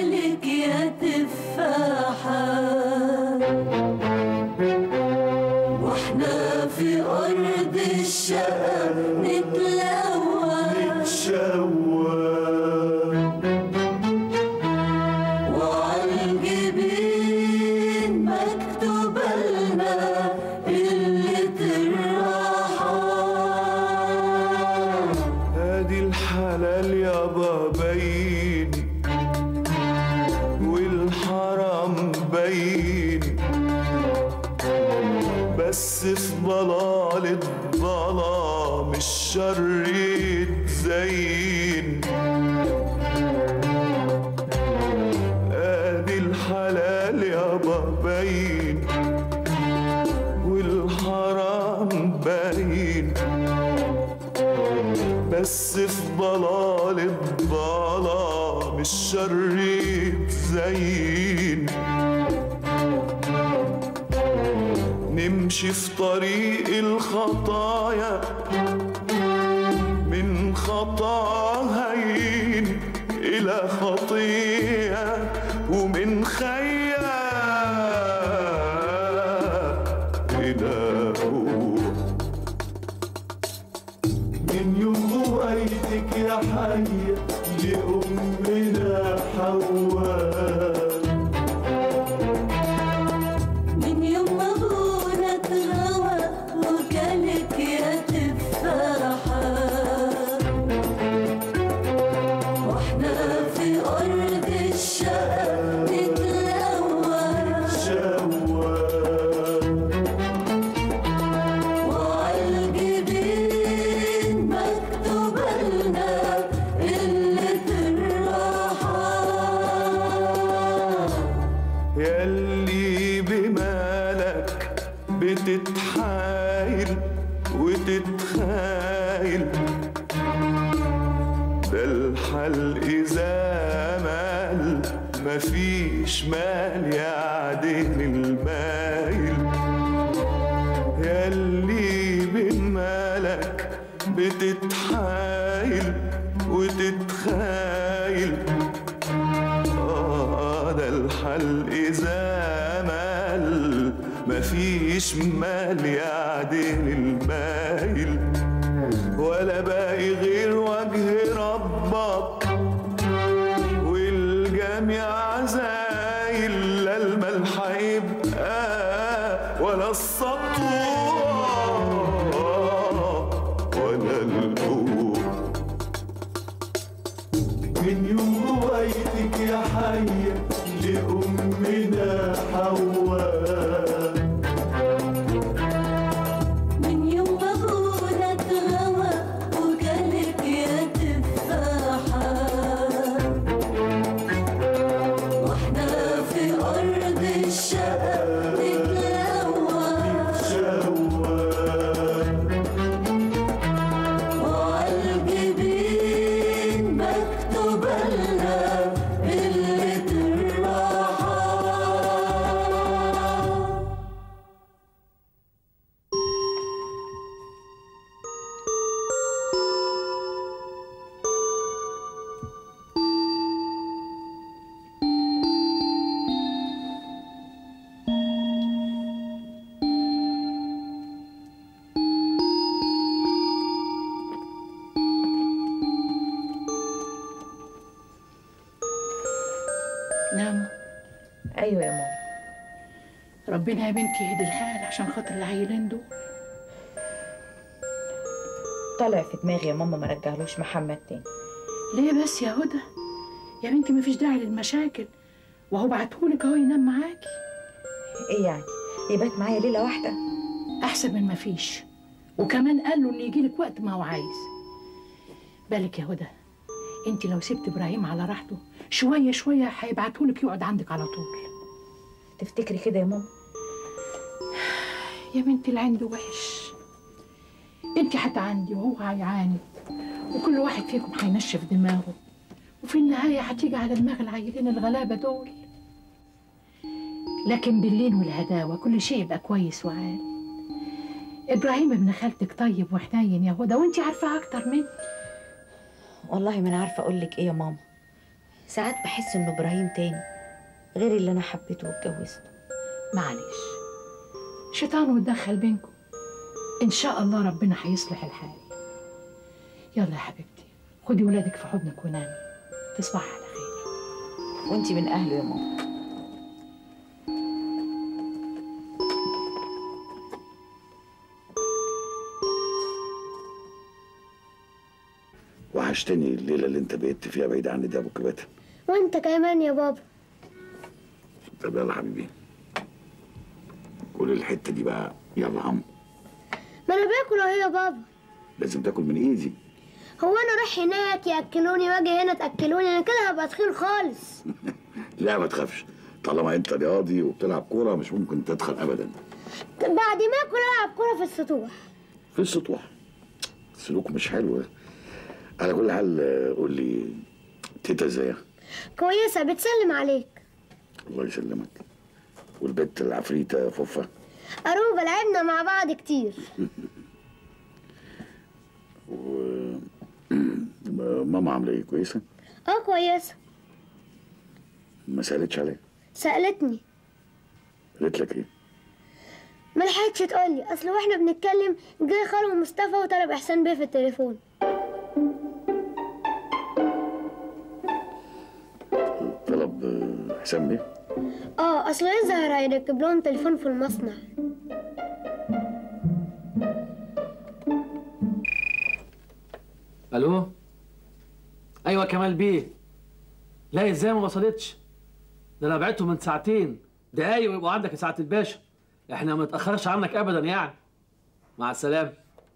وكلك يا تفاحة واحنا في أرض الشقا نتلوى وعالجبين مكتوب لنا قلة الراحة ادي الحلال يابا باين والحرام باين بس في ضلال الظلام الشر يتزين ادي الحلال يابا باين والحرام باين بس في ضلال الظلام الشر يتزين نمشي في طريق الخطايا من خطا هين إلى خطية ومن خيا إلى روح من يوم وقيتك يا حية لأمنا حواء من يوم ما ابونا اتغوى وكلك يا تفاحة واحنا في أرض الشقا نتلوى وعالجبين مكتوب لنا قلة الراحة ياللي بمالك بتتحايل وتتخايل ده الحل إذا مال مفيش مال يعدل المايل ياللي بمالك بتتحايل وتتخايل آه ده الحل إذا مال مفيش مال يعدل المايل ولا باقي غير وجه ربك والجميع زايل لا المال هيبقى ولا السطوة ولا القوة من يوم وقيتك يا حية لأمنا حواء من يوم ما ابونا اتغوى وكلك يا تفاحة واحنا في أرض الشقا نتلوى وعالجبين مكتوب لنا قلة الراحة نعم ايوه يا ماما ربنا يا بنتي يهدي الحال عشان خاطر العيلين دول طالع في دماغي يا ماما ما رجعلوش محمد تاني ليه بس يا هدى يا بنتي مفيش داعي للمشاكل وهو بعتهولك اهو ينام معاكي ايه يعني يبات معايا ليله واحده احسن من مفيش وكمان قال له ان يجيلك وقت ما هو عايز بالك يا هدى انت لو سبت ابراهيم على راحته شويه شويه هيبعتهولك يقعد عندك على طول تفتكري كده يا ماما يا بنتي اللي عنده وحش انت حتى عندي وهو هيعاني وكل واحد فيكم هينشف دماغه وفي النهاية هتيجي على دماغ العيلين الغلابة دول لكن باللين والهداوة كل شيء يبقى كويس وعال إبراهيم ابن خالتك طيب وحنين يا هدى وانت عارفة أكتر مني والله ما انا عارفه اقول لك ايه يا ماما ساعات بحس انه ابراهيم تاني غير اللي انا حبيته واتجوزته معلش شيطان وتدخل بينكم ان شاء الله ربنا هيصلح الحال يلا يا حبيبتي خدي ولادك في حضنك ونامي تصبحي على خير وانتي من اهله يا ماما وحشتني الليله اللي انت بقيت فيها بعيد عني ده ابو كباتن وانت كمان يا بابا طب يلا حبيبي كل الحته دي بقى يلا عم ما انا باكل اهو يا بابا لازم تاكل من ايدي هو انا اروح هناك ياكلوني واجي هنا تاكلوني انا كده هبقى تخين خالص لا ما تخافش طالما انت رياضي وبتلعب كوره مش ممكن تدخل ابدا بعد ما اكل العب كوره في السطوح في السطوح سلوك مش حلو على كل حال آه، قول لي تيتا ازاي كويسه بتسلم عليك الله يسلمك والبت العفريته فوفا اروبا لعبنا مع بعض كتير ماما عامله ايه كويسه اه كويسه ما سالتش عليا سالتني قالت لك ايه ما لحقتش تقولي اصل واحنا بنتكلم جه خاله مصطفى وطلب احسان بيه في التليفون طلب آه، حسام بيه اه اصل يظهر هيركب لهم تليفون في المصنع الو ايوه كمال بيه لا ازاي ما وصلتش ده انا بعته من ساعتين دقايق ويبقوا عندك يا ساعه الباشا احنا ما نتاخرش عنك ابدا يعني مع السلامه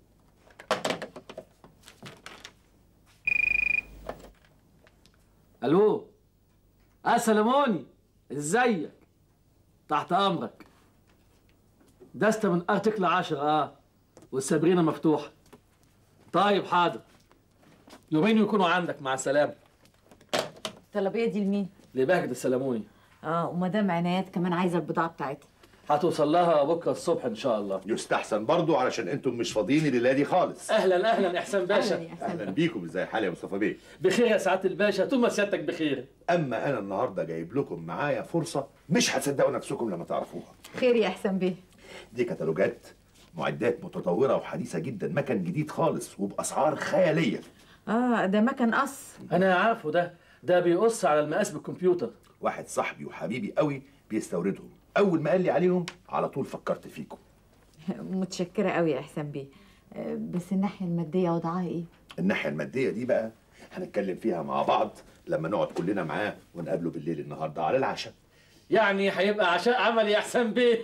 الو اه سلموني ازيك تحت امرك دستة من ارتكل عشرة اه والسابرينا مفتوحة طيب حاضر يومين يكونوا عندك مع السلامة الطلبيه دي لمين لبهجة السلموني اه ومدام عنايات كمان عايزه البضاعه بتاعتها هتوصل لها بكرة الصبح إن شاء الله يستحسن برضو علشان انتم مش فاضيين الليله دي خالص أهلا أهلا إحسان باشا اهلا بيكم ازاي حال يا مصطفى بيه بخير يا سعادة الباشا طول ما سيادتك بخير اما انا النهارده جايب لكم معايا فرصه مش هتصدقوا نفسكم لما تعرفوها خير يا احسن بيه دي كتالوجات معدات متطوره وحديثه جدا مكن جديد خالص وباسعار خياليه اه ده مكن قص أنا عارفه ده ده بيقص على المقاس بالكمبيوتر واحد صاحبي وحبيبي قوي بيستوردهم اول ما قال لي عليهم على طول فكرت فيكم متشكره قوي يا احسن بيه آه، بس الناحيه الماديه وضعها ايه الناحيه الماديه دي بقى هنتكلم فيها مع بعض لما نقعد كلنا معاه ونقابله بالليل النهارده على العشاء يعني هيبقى عشاء عمل يا إحسان بيه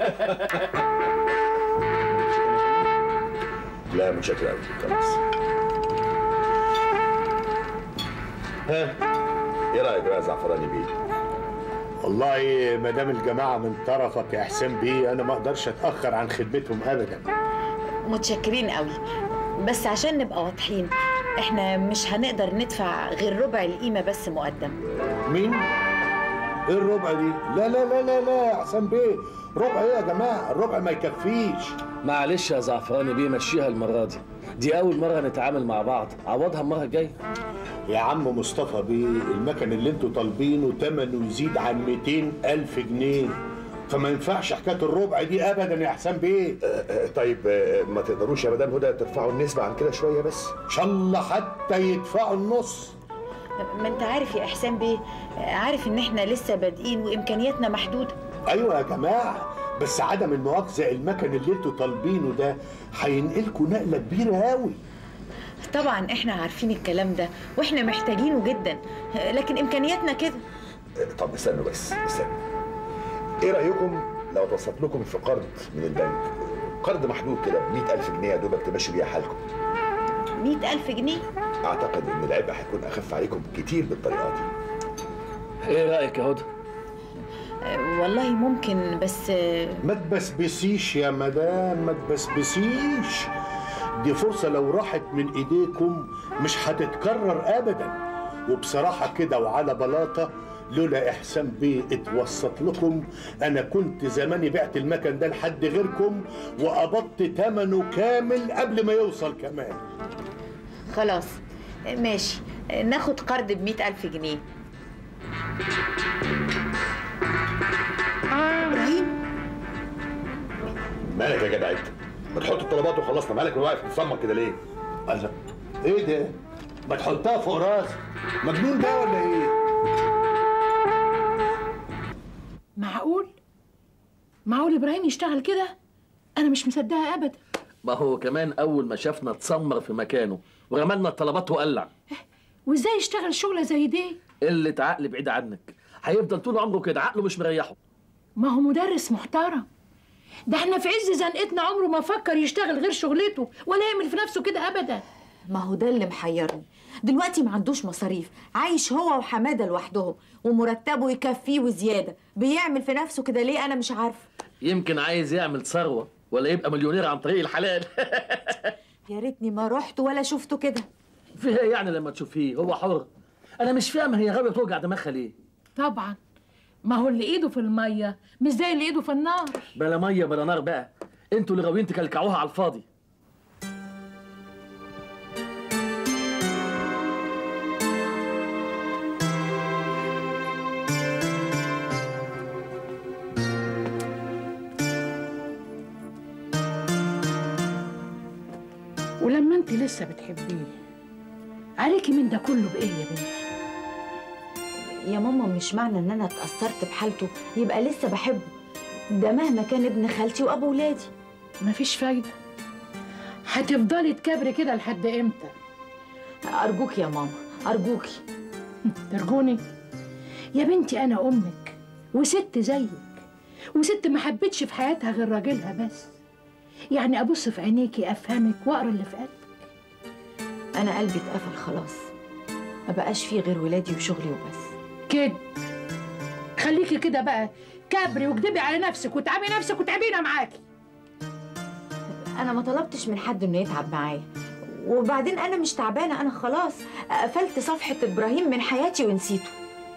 لا متشكر قوي خلاص ها ايه رايك بقى يا زعفراني بيه والله ما دام الجماعه من طرفك يا حسين بيه انا ما اقدرش اتاخر عن خدمتهم ابدا متشكرين قوي بس عشان نبقى واضحين احنا مش هنقدر ندفع غير ربع القيمه بس مقدم مين ايه الربع دي لا لا لا لا لا يا حسين بيه ربع ايه يا جماعه الربع ما يكفيش معلش يا زعفراني بيه مشيها المرة دي دي أول مرة نتعامل مع بعض عوضها المرة الجاية يا عم مصطفى بيه المكن اللي انتوا طالبينه ثمنه يزيد عن 200 الف جنيه فما ينفعش حكايه الربع دي ابدا يا حسين بيه آه، طيب آه، ما تقدروش يا مدام هدى ترفعوا النسبه عن كده شويه بس ان شاء الله حتى يدفعوا النص ما انت عارف يا احسان بيه عارف ان احنا لسه بادئين وامكانياتنا محدوده ايوه يا جماعه بس عدم المؤاخذه المكن اللي انتوا طالبينه ده هينقلكوا نقله كبيره قوي طبعا احنا عارفين الكلام ده واحنا محتاجينه جدا لكن امكانياتنا كده آه، طب استنوا بس استنوا ايه رايكم لو توسط لكم في قرض من البنك قرض محدود كده ب 100000 جنيه يا دوبك تمشوا بيها حالكم مئة ألف جنيه اعتقد ان العبء هيكون اخف عليكم كتير بالطريقه دي إيه رأيك يا هدى؟ أه، والله ممكن بس أه، ما تبسبسيش يا مدام ما تبسبسيش دي فرصة لو راحت من ايديكم مش هتتكرر ابدا وبصراحة كده وعلى بلاطة لولا احسان بيه اتوسط لكم انا كنت زماني بعت المكن ده لحد غيركم وقبضت ثمنه كامل قبل ما يوصل كمان خلاص أه، ماشي أه، ناخد قرض بمئة ألف جنيه ابراهيم مالك يا جدع انت ما تحط الطلبات وخلصنا مالك واقف متصمم كده ليه الله ايه ده ما تحطها فوق راسي مجنون ده ولا ايه معقول معقول ابراهيم يشتغل كده انا مش مصدقها ابدا ما هو كمان اول ما شافنا اتسمر في مكانه ورملنا الطلبات وقلع وازاي يشتغل شغله زي دي قله عقل بعيد عنك هيفضل طول عمره كده عقله مش مريحه ما هو مدرس محترم ده احنا في عز زنقتنا عمره ما فكر يشتغل غير شغلته ولا يعمل في نفسه كده ابدا ما هو ده اللي محيرني دلوقتي ما عندوش مصاريف عايش هو وحماده لوحدهم ومرتبه يكفيه وزياده بيعمل في نفسه كده ليه انا مش عارفه يمكن عايز يعمل ثروه ولا يبقى مليونير عن طريق الحلال يا ريتني ما رحت ولا شفته كده فيها إيه يعني لما تشوفيه هو حر انا مش فاهم هي غاويه توجع دماغها ليه طبعا ما هو اللي ايده في الميه مش زي اللي ايده في النار بلا ميه بلا نار بقى انتوا اللي غاويين تكلكعوها على الفاضي ولما انت لسه بتحبيه عليكي من ده كله بايه يا بنتي يا ماما مش معنى ان انا اتأثرت بحالته يبقى لسه بحبه ده مهما كان ابن خالتي وابو ولادي مفيش فايده هتفضلي تكبري كده لحد امتى ارجوك يا ماما ارجوكي ترجوني يا بنتي انا امك وست زيك وست ما حبتش في حياتها غير راجلها بس يعني ابص في عينيكي افهمك واقرا اللي في قلبك انا قلبي اتقفل خلاص ما بقاش فيه غير ولادي وشغلي وبس كده خليكي كده بقى كبري واكدبي على نفسك وتعبي نفسك وتعبينا معاكي انا ما طلبتش من حد انه يتعب معايا وبعدين انا مش تعبانه انا خلاص قفلت صفحه ابراهيم من حياتي ونسيته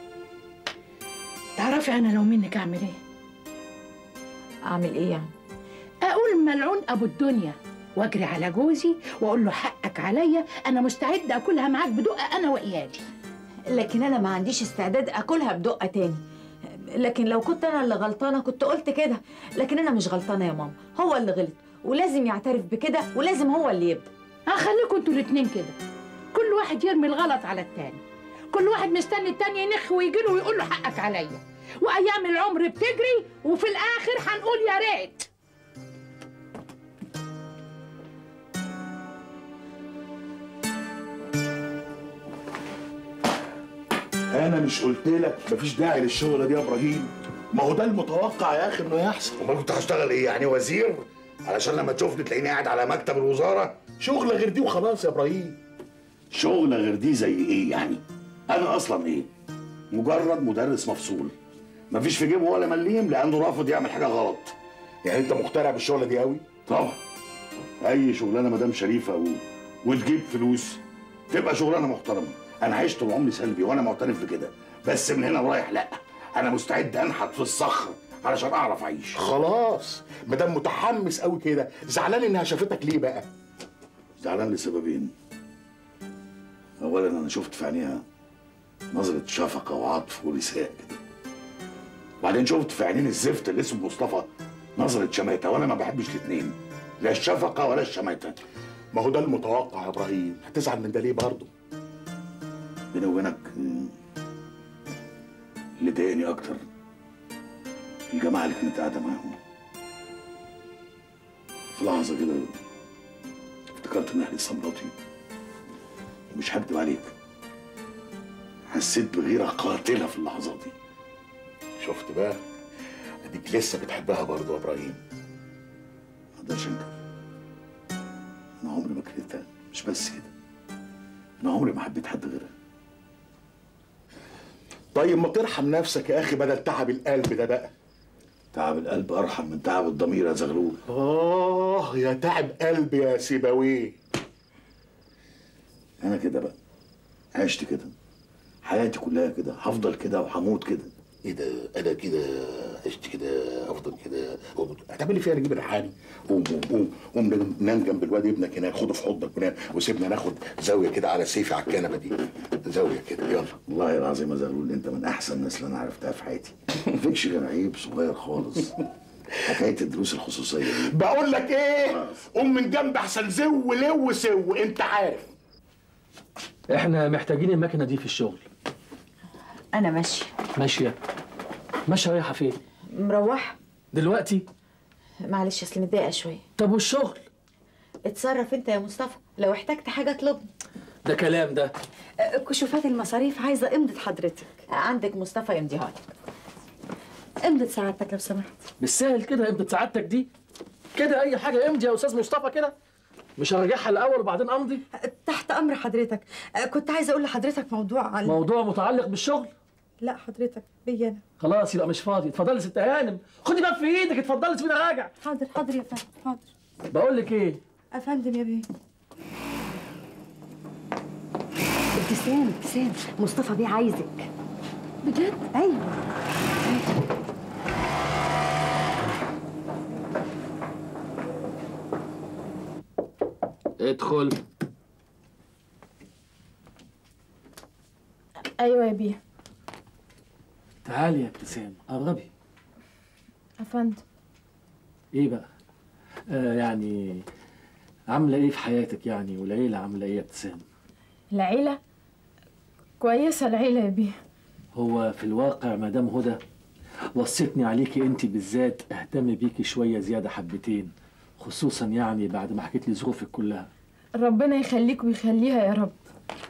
تعرفي انا لو منك اعمل ايه اعمل ايه يعني اقول ملعون ابو الدنيا واجري على جوزي واقول له حقك عليا انا مستعده اكلها معاك بدقه انا وايادي لكن انا ما عنديش استعداد اكلها بدقه تاني لكن لو كنت انا اللي غلطانه كنت قلت كده لكن انا مش غلطانه يا ماما هو اللي غلط ولازم يعترف بكده ولازم هو اللي يبدا هخليكم انتوا الاتنين كده كل واحد يرمي الغلط على التاني كل واحد مستني التاني ينخ ويجي له ويقول له حقك عليا وايام العمر بتجري وفي الاخر هنقول يا ريت انا مش قلت لك مفيش داعي للشغله دي يا ابراهيم ما هو ده المتوقع يا اخي انه يحصل امال كنت هشتغل ايه يعني وزير علشان لما تشوفني تلاقيني قاعد على مكتب الوزاره شغله غير دي وخلاص يا ابراهيم شغله غير دي زي ايه يعني انا اصلا ايه مجرد مدرس مفصول مفيش في جيبه ولا مليم لانه رافض يعمل حاجه غلط يعني انت مقتنع بالشغله دي قوي طبعا اي شغلانه مدام شريفه و... وتجيب فلوس تبقى شغلانه محترمه انا عشت طول عمري سلبي وانا معترف بكده بس من هنا ورايح لا انا مستعد انحت في الصخر علشان اعرف اعيش خلاص ما دام متحمس قوي كده زعلان انها شافتك ليه بقى زعلان لسببين اولا انا شفت في عينيها نظرة شفقة وعطف ورثاء كده وبعدين شفت في عينين الزفت اللي اسمه مصطفى نظرة شماتة وانا ما بحبش الاتنين لا الشفقة ولا الشماتة ما هو ده المتوقع يا ابراهيم هتزعل من ده ليه برضه بيني وبينك آه، اللي ضايقني اكتر الجماعة اللي كانت قاعدة معاهم في لحظة كده افتكرت ان احنا لسه مراتي ومش هكدب عليك حسيت بغيرة قاتلة في اللحظات دي شفت بقى اديك لسه بتحبها برضه يا ابراهيم ما اقدرش انكر انا عمري ما كرهتها مش بس كده انا عمري ما حبيت حد غيرها طيب ما ترحم نفسك يا اخي بدل تعب القلب ده بقى تعب القلب ارحم من تعب الضمير يا زغلول اه يا تعب قلب يا سيبويه انا كده بقى عشت كده حياتي كلها كده هفضل كده وهموت كده ايه ده انا كده عشت كده افضل كده هتعملي فيها نجيب الريحاني قوم قوم قوم قوم نام- نام جنب الواد ابنك هناك خده في حضنك ونام وسيبنا ناخد زاويه كده على سيفي على الكنبه دي زاويه كده يلا والله العظيم يا زغلول انت من احسن الناس اللي انا عرفتها في حياتي مفيكش غير عيب صغير خالص حكايه الدروس الخصوصيه دي بقول لك ايه قوم من جنب احسن زو لو سو انت عارف احنا محتاجين المكنه دي في الشغل انا ماشيه ماشيه ماشيه رايحه فين مروحه دلوقتي معلش اصل متضايقه شويه طب والشغل اتصرف انت يا مصطفى لو احتجت حاجه اطلبني ده كلام ده كشوفات المصاريف عايزه امضه حضرتك عندك مصطفى يمضيها لك امضه سعادتك لو سمحت بالسهل كده امضي سعادتك دي كده اي حاجه امضي يا استاذ مصطفى كده مش هرجعها الاول وبعدين امضي تحت امر حضرتك أه، كنت عايزه اقول لحضرتك موضوع على موضوع متعلق بالشغل لا حضرتك بيا انا خلاص يبقى مش فاضي اتفضلي يا ست هانم خدي باب في ايدك اتفضلي سيبيني راجع حاضر حاضر يا فندم حاضر بقول لك ايه افندم يا بيه ابتسام ابتسام مصطفى بيه عايزك بجد ايوه ادخل ايوه يا بيه تعالي يا ابتسام قربي افندم ايه بقى آه يعني عامله ايه في حياتك يعني والعيله عامله ايه يا ابتسام العيله كويسه العيله يا بيه هو في الواقع مدام هدى وصيتني عليكي انت بالذات اهتم بيكي شويه زياده حبتين خصوصا يعني بعد ما حكيت لي ظروفك كلها ربنا يخليك ويخليها يا رب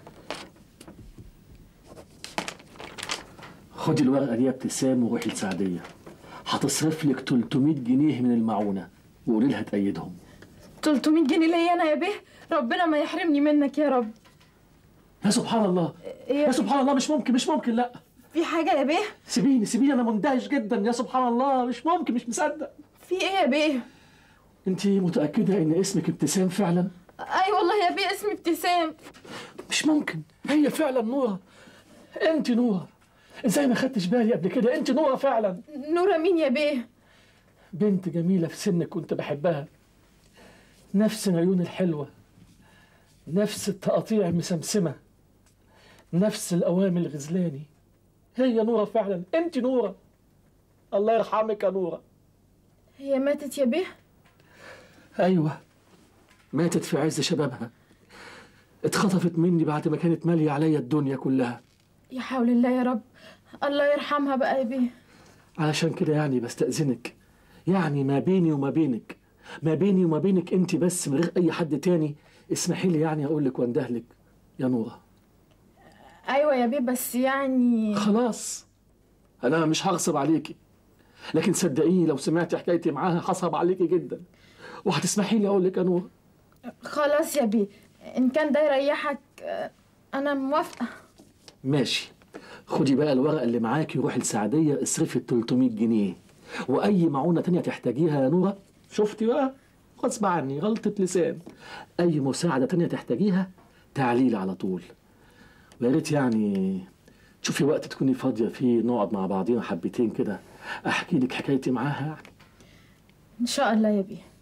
خدي الورقه دي يا ابتسام وروحي لسعديه هتصرف لك 300 جنيه من المعونه وقولي لها تأيدهم 300 جنيه ليا انا يا بيه ربنا ما يحرمني منك يا رب يا سبحان الله يا سبحان الله مش ممكن مش ممكن لا في حاجه يا بيه سيبيني سيبيني انا مندهش جدا يا سبحان الله مش ممكن مش مصدق في ايه يا بيه انت متاكده ان اسمك ابتسام فعلا اي والله يا بيه اسمي ابتسام مش ممكن هي فعلا نوره انت نوره ازاي ما خدتش بالي قبل كده انت نوره فعلا نورة مين يا بيه بنت جميله في سنك كنت بحبها نفس العيون الحلوه نفس التقاطيع المسمسمه نفس الاوامر الغزلاني هي نوره فعلا انت نوره الله يرحمك يا نوره هي ماتت يا بيه ايوه ماتت في عز شبابها اتخطفت مني بعد ما كانت ماليه عليا الدنيا كلها يا حول الله يا رب الله يرحمها بقى يا بيه علشان كده يعني بستأذنك يعني ما بيني وما بينك ما بيني وما بينك انت بس من غير اي حد تاني اسمحي لي يعني اقول لك واندهلك يا نوره ايوه يا بيه بس يعني خلاص انا مش هغصب عليكي لكن صدقيني لو سمعتي حكايتي معاها هصعب عليكي جدا وهتسمحي لي اقول لك يا نوره خلاص يا بيه ان كان ده يريحك آه، انا موافقه ماشي خدي بقى الورقه اللي معاكي روحي لسعديه اصرفي ال 300 جنيه واي معونه تانية تحتاجيها يا نوره شفتي بقى غصب عني غلطه لسان اي مساعده تانية تحتاجيها تعالي لي على طول ويا ريت يعني تشوفي وقت تكوني فاضيه فيه نقعد مع بعضينا حبتين كده احكي لك حكايتي معاها يعني ان شاء الله يا بيه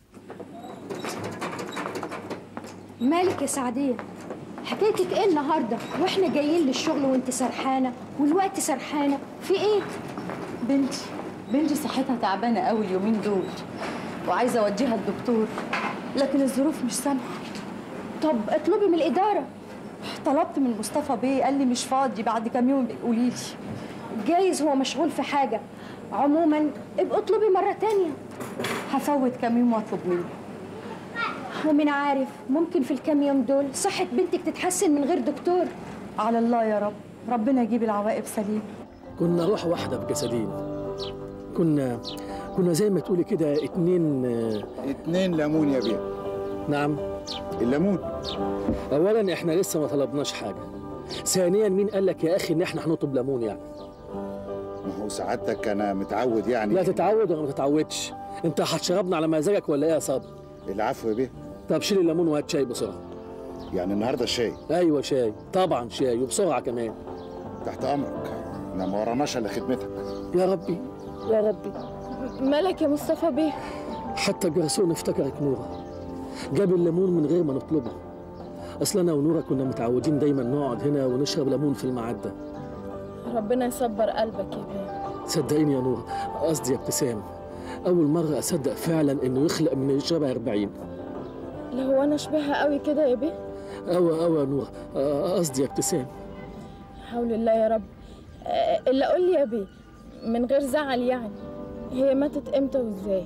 مالك يا سعدية حكايتك ايه النهارده واحنا جايين للشغل وانت سرحانه والوقت سرحانه في ايه بنتي بنتي صحتها تعبانه قوي اليومين دول وعايزه اوديها الدكتور لكن الظروف مش سامحه طب اطلبي من الاداره طلبت من مصطفى بيه قال لي مش فاضي بعد كام يوم قولي لي جايز هو مشغول في حاجه عموما ابقى اطلبي مره تانية هفوت كام يوم واطلب منه ومن عارف ممكن في الكام يوم دول صحه بنتك تتحسن من غير دكتور على الله يا رب ربنا يجيب العواقب سليم كنا روح واحده بجسدين كنا كنا زي ما تقولي كده اتنين اتنين ليمون يا بيه نعم الليمون اولا احنا لسه ما طلبناش حاجه ثانيا مين قال لك يا اخي ان احنا هنطلب ليمون يعني ما هو سعادتك انا متعود يعني لا تتعود ولا ما تتعودش انت هتشربنا على مزاجك ولا ايه يا صابر العفو يا بيه طب شيل الليمون وهات شاي بسرعه يعني النهارده شاي ايوه شاي طبعا شاي وبسرعه كمان تحت امرك احنا ما وراناش الا خدمتك يا ربي يا ربي مالك يا مصطفى بيه حتى الجرسون افتكرك نورة جاب الليمون من غير ما نطلبه اصل انا ونورة كنا متعودين دايما نقعد هنا ونشرب ليمون في المعدة ربنا يصبر قلبك يا بيه صدقيني يا نورة قصدي يا ابتسام اول مرة اصدق فعلا انه يخلق من شبه 40 لا هو انا شبهها قوي كده يا بيه أوي أوي يا نورة آه، قصدي يا ابتسام حول الله يا رب آه، الا قول لي يا بيه من غير زعل يعني هي ماتت امتى وازاي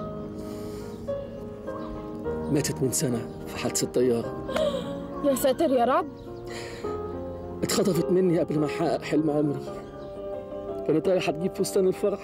ماتت من سنة في حادثة طيارة يا ساتر يا رب اتخطفت مني قبل ما احقق حلم عمري كانت رايحة تجيب فستان الفرح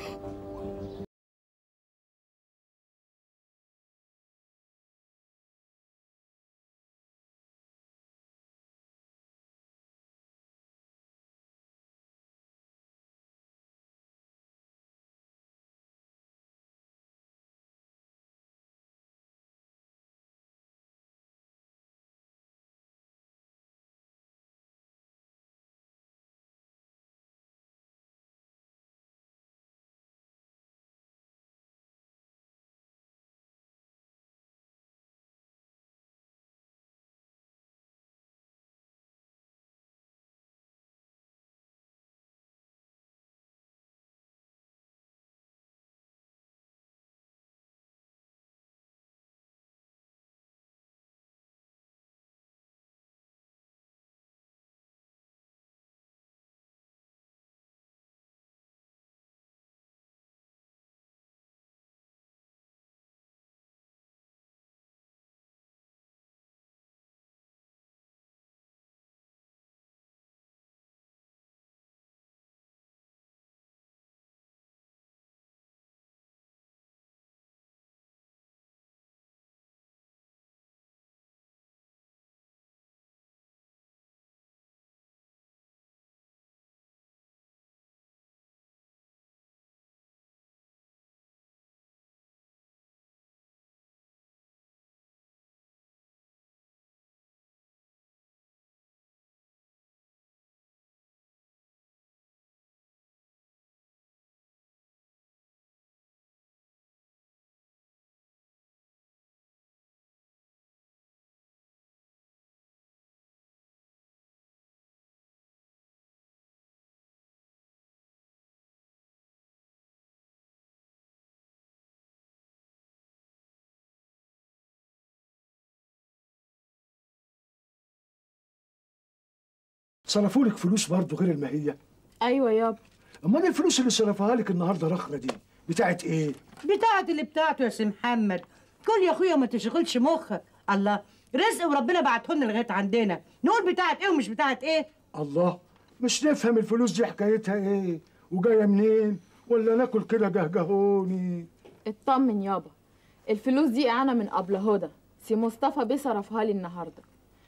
صرفوا لك فلوس برضه غير المهية ايوه يابا امال الفلوس اللي صرفها لك النهارده رخرة دي بتاعت ايه بتاعت اللي بتاعته يا سي محمد كل يا اخويا ما تشغلش مخك الله رزق وربنا بعته لنا لغايه عندنا نقول بتاعت ايه ومش بتاعت ايه الله مش نفهم الفلوس دي حكايتها ايه وجايه منين ولا ناكل كده جهجهوني اطمن يابا الفلوس دي اعانه من ابله هدى سي مصطفى بيه صرفها لي النهارده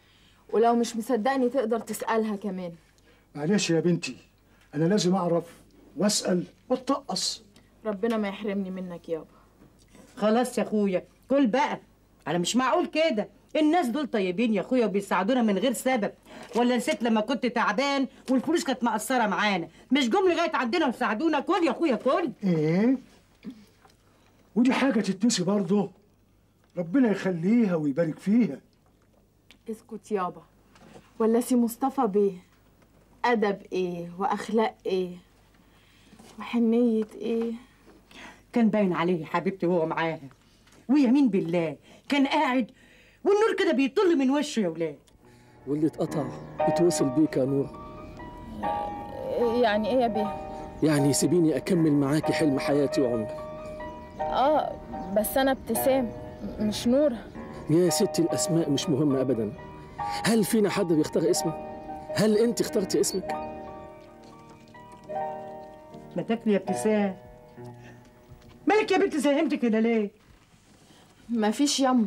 ولو مش مصدقني تقدر تسالها كمان معلش يا بنتي انا لازم اعرف واسال واتطقص ربنا ما يحرمني منك يابا خلاص يا اخويا كل بقى انا مش معقول كده الناس دول طيبين يا اخويا وبيساعدونا من غير سبب ولا نسيت لما كنت تعبان والفلوس كانت مقصره معانا مش جم لغايه عندنا وساعدونا كل يا اخويا كل ايه ودي حاجه تتنسي برضه ربنا يخليها ويبارك فيها اسكت يابا ولا سي مصطفى بيه ادب ايه واخلاق ايه وحنيه ايه كان باين عليه يا حبيبتي وهو معاها ويمين بالله كان قاعد والنور كده بيطل من وشه يا ولاد واللي اتقطع اتوصل بيك يا نور يعني ايه يا بيه يعني سيبيني اكمل معاكي حلم حياتي وعمري اه بس انا ابتسام مش نوره يا ستي الاسماء مش مهمه ابدا هل فينا حد بيختار اسمه هل انت اخترتي اسمك ما تاكلي يا ابتسام مالك يا بنت ساهمت كده ليه مفيش يما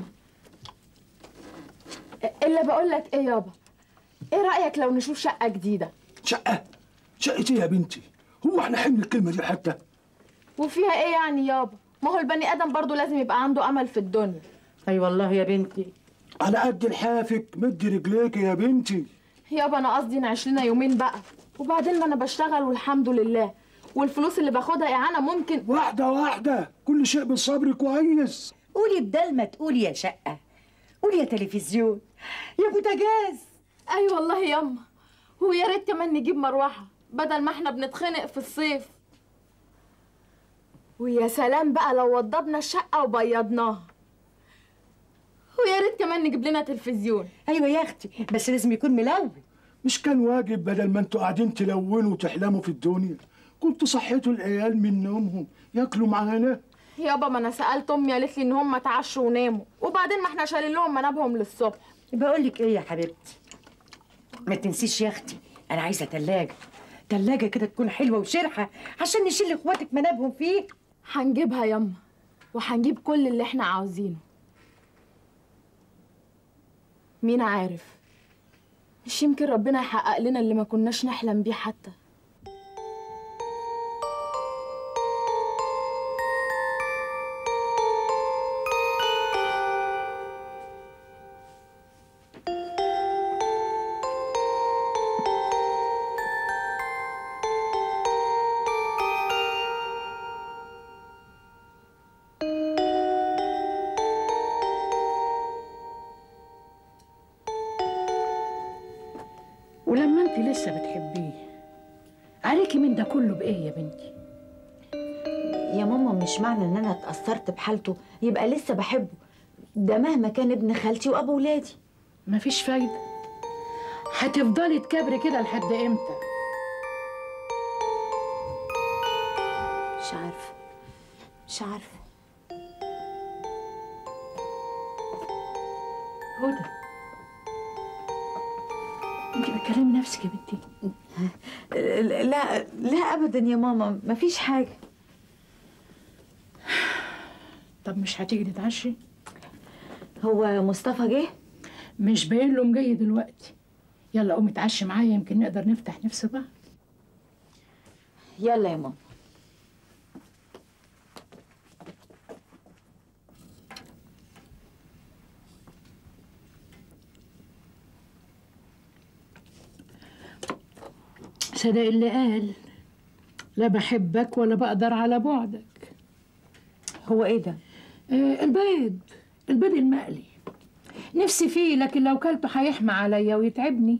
الا بقول لك ايه يابا ايه رايك لو نشوف شقه جديده شقه شقه ايه يا بنتي هو احنا حمل الكلمه دي حتى وفيها ايه يعني يابا ما هو البني ادم برضو لازم يبقى عنده امل في الدنيا اي والله يا بنتي على قد لحافك مد رجليك يا بنتي يابا انا قصدي نعيش لنا يومين بقى وبعدين ما انا بشتغل والحمد لله والفلوس اللي باخدها اعانه ممكن واحدة واحدة كل شيء بالصبر كويس قولي بدل ما تقولي يا شقة قولي يا تلفزيون يا بوتاجاز اي أيوة والله ياما ويا ريت كمان نجيب مروحه بدل ما احنا بنتخنق في الصيف ويا سلام بقى لو وضبنا الشقه وبيضناها ويا ريت كمان نجيب لنا تلفزيون ايوه يا اختي بس لازم يكون ملون مش كان واجب بدل ما انتوا قاعدين تلونوا وتحلموا في الدنيا كنتوا صحيتوا العيال من نومهم ياكلوا معانا يابا ما انا سالت امي قالت لي ان هم اتعشوا وناموا وبعدين ما احنا شايلين لهم منابهم للصبح بقول لك ايه يا حبيبتي ما تنسيش يا اختي انا عايزه تلاجة تلاجة كده تكون حلوه وشرحه عشان نشيل اخواتك منابهم فيه هنجيبها ياما وهنجيب كل اللي احنا عاوزينه مين عارف مش يمكن ربنا يحقق لنا اللي ما كناش نحلم بيه حتى ولما انت لسه بتحبيه عليكي من ده كله بايه يا بنتي يا ماما مش معنى ان انا اتأثرت بحالته يبقى لسه بحبه ده مهما كان ابن خالتي وابو ولادي مفيش فايده هتفضلي تكبري كده لحد امتى مش عارفه مش عارفه هدى انت بتكلمي نفسك يا بنتي لا لا ابدا يا ماما مفيش حاجه طب مش هتيجي تتعشي هو مصطفى جه مش باين له جاي دلوقتي يلا قومي اتعشي معايا يمكن نقدر نفتح نفس بعض يلا يا ماما صدق اللي قال لا بحبك ولا بقدر على بعدك هو ايه ده آه البيض البيض المقلي نفسي فيه لكن لو كلته هيحمى عليا ويتعبني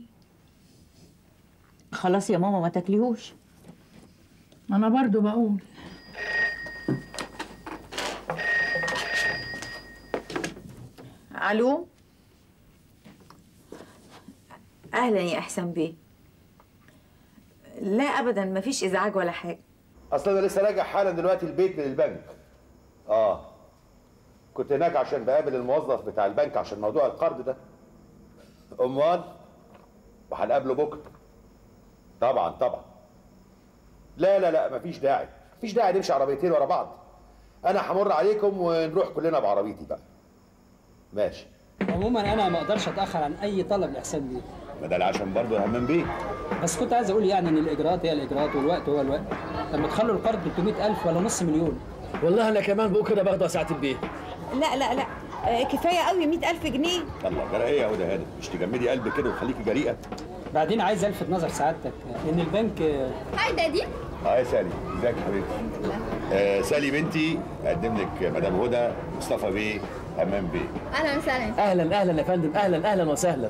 خلاص يا ماما ما تاكليهوش ما انا برضو بقول الو اهلا يا احسن بيه لا ابدا مفيش ازعاج ولا حاجه اصل انا لسه راجع حالا دلوقتي البيت من البنك اه كنت هناك عشان بقابل الموظف بتاع البنك عشان موضوع القرض ده امال وهنقابله بكره طبعا طبعا لا لا لا مفيش داعي مفيش داعي نمشي عربيتين ورا بعض انا همر عليكم ونروح كلنا بعربيتي بقى ماشي عموما انا ما اقدرش اتاخر عن اي طلب لاحسان بيه ما ده عشان برضه همام بيه بس كنت عايز اقول يعني ان الاجراءات هي الاجراءات والوقت هو الوقت لما تخلوا القرض 300000 ولا نص مليون والله انا كمان بقول كده باخده ساعه البيه لا لا لا آه، كفايه قوي 100000 جنيه الله جرى ايه يا هدى هانم مش تجمدي قلبك كده وتخليكي جريئه بعدين عايز الفت نظر سعادتك ان البنك هاي دادي اه يا سالي ازيك يا حبيبتي آه سالي بنتي اقدم لك مدام هدى مصطفى بيه همام بيه اهلا وسهلا اهلا اهلا يا فندم اهلا اهلا وسهلا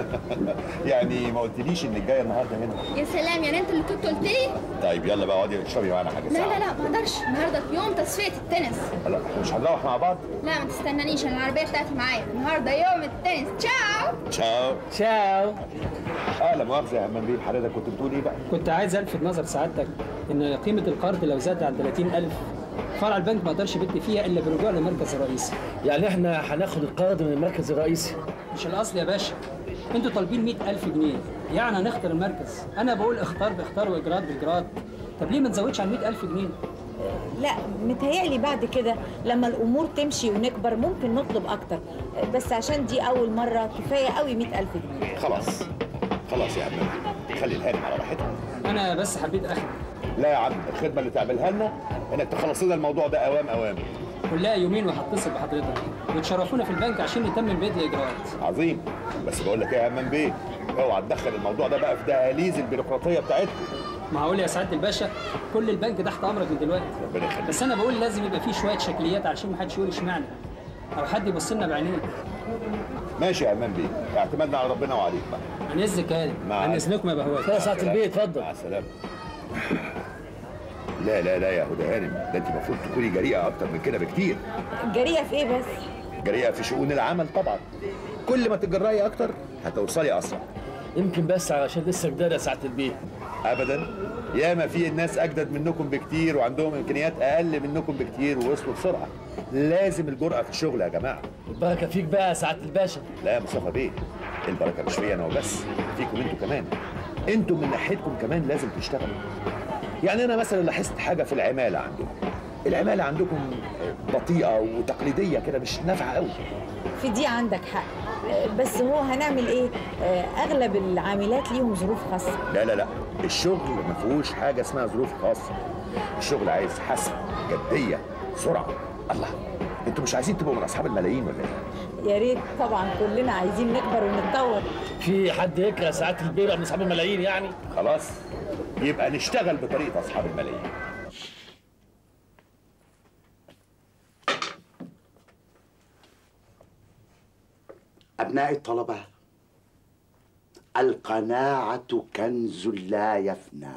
يعني ما قلتليش انك جايه النهارده هنا يا سلام يعني انت اللي كنت قلت لي طيب يلا بقى اقعدي اشربي معانا حاجه لا ساعه لا لا ما اقدرش النهارده يوم تصفيه التنس لا إحنا مش هنروح مع بعض لا ما تستنانيش انا العربيه بتاعتي معايا النهارده يوم التنس تشاو تشاو تشاو اه لا مؤاخذه يا همام بيه حضرتك كنت بتقول ايه بقى كنت عايز الفت نظر سعادتك ان قيمه القرض لو زاد عن 30000 فرع البنك ما يقدرش يبد فيها الا برجوع للمركز الرئيسي يعني احنا هناخد القرض من المركز الرئيسي مش الاصل يا باشا انتوا طالبين 100000 جنيه يعني هنختار المركز انا بقول اختار باختار واجراءات باجراءات طب ليه ما نزودش عن 100000 جنيه لا متهيألي بعد كده لما الامور تمشي ونكبر ممكن نطلب اكتر بس عشان دي اول مره كفايه قوي 100000 جنيه خلاص خلاص يا همام بيه خلي الهانم على راحتها انا بس حبيت اخد لا يا عم الخدمه اللي تعملها لنا انك تخلص لنا الموضوع ده اوام اوام كلها يومين وهتصل بحضرتك وتشرفونا في البنك عشان نتمم بقيه الاجراءات عظيم بس بقول لك ايه يا همام بيه اوعى تدخل الموضوع ده بقى في دهاليز البيروقراطيه بتاعتكم معقول يا سعاده الباشا كل البنك تحت امرك من دلوقتي ربنا يخليك بس انا بقول لازم يبقى فيه شويه شكليات علشان ما حدش يقول اشمعنى او حد يبص لنا بعينيه ماشي يا امان بيه اعتمدنا على ربنا وعليك بقى عن اذنك يا مع عن اذنكم يا بهوات يا سعاده البيه اتفضل مع السلامه لا لا لا يا هدى هانم ده انت المفروض تكوني جريئه اكتر من كده بكتير جريئه في ايه بس جريئه في شؤون العمل طبعا كل ما تتجرأي اكتر هتوصلي اسرع يمكن بس علشان لسه جداد يا سعاده البيه ابدا ياما في الناس اجدد منكم بكتير وعندهم امكانيات اقل منكم بكتير ووصلوا بسرعه لازم الجرأه في الشغل يا جماعه البركه فيك بقى يا سعاده الباشا لا يا مصطفى بيه البركه مش فيا انا وبس فيكم انتوا كمان انتوا من ناحيتكم كمان لازم تشتغلوا يعني انا مثلا لاحظت حاجه في العماله عندكم العماله عندكم بطيئه وتقليديه كده مش نافعه قوي في دي عندك حق آه، بس هو هنعمل ايه آه، اغلب العاملات ليهم ظروف خاصه لا لا لا الشغل ما فيهوش حاجه اسمها ظروف خاصه الشغل عايز حسم جديه سرعه الله انتوا مش عايزين تبقوا من اصحاب الملايين ولا ايه يا ريت طبعا كلنا عايزين نكبر ونتطور في حد يكره ساعات البيع من اصحاب الملايين يعني خلاص يبقى نشتغل بطريقه اصحاب الملايين أبناء الطلبة القناعة كنز لا يفنى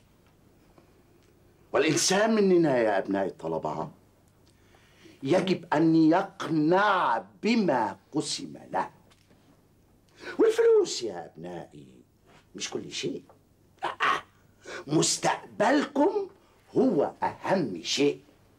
والإنسان مننا يا أبناء الطلبة يجب أن يقنع بما قسم له والفلوس يا أبنائي مش كل شيء لا مستقبلكم هو أهم شيء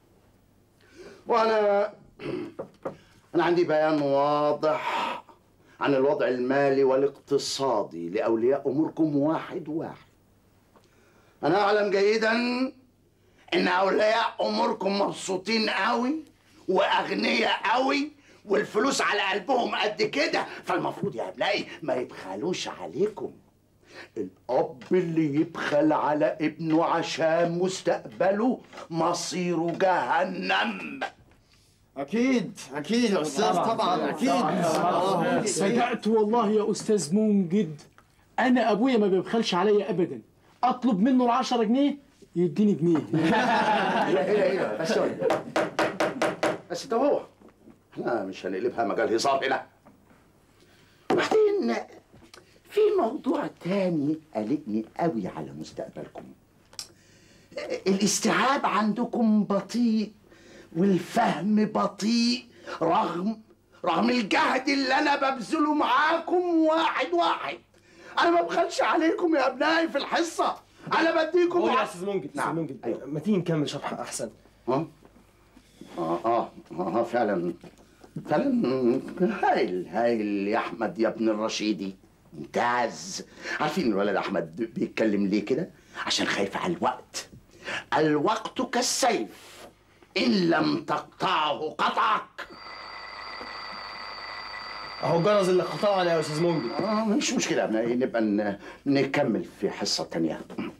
وأنا أنا عندي بيان واضح عن الوضع المالي والاقتصادي لأولياء أموركم واحد واحد أنا أعلم جيدا إن أولياء أموركم مبسوطين قوي وأغنياء قوي والفلوس على قلبهم قد كده فالمفروض يا أبنائي ما يبخلوش عليكم الأب اللي يبخل على ابنه عشان مستقبله مصيره جهنم اكيد اكيد يا استاذ طبعا اكيد صدقت والله يا استاذ منجد انا ابويا ما بيبخلش عليا ابدا اطلب منه ال 10 جنيه يديني جنيه لا ايه ايه بس شوية. بس ده هو احنا مش هنقلبها مجال هزار هنا وبعدين في موضوع تاني قلقني قوي على مستقبلكم الاستيعاب عندكم بطيء والفهم بطيء رغم رغم الجهد اللي انا ببذله معاكم واحد واحد انا ما بخلش عليكم يا ابنائي في الحصه انا بديكم قول يا ع- استاذ منجد نعم. استاذ منجد ما تيجي نكمل شرح احسن اه اه اه اه فعلا فعلا هايل هايل يا احمد يا ابن الرشيدي ممتاز عارفين الولد احمد بيتكلم ليه كده عشان خايف على الوقت الوقت كالسيف ان لم تقطعه قطعك اهو الجرس اللي قطعنا يا استاذ منجد اه مش مشكله يا ابنائي نبقى ن- نكمل في حصه تانية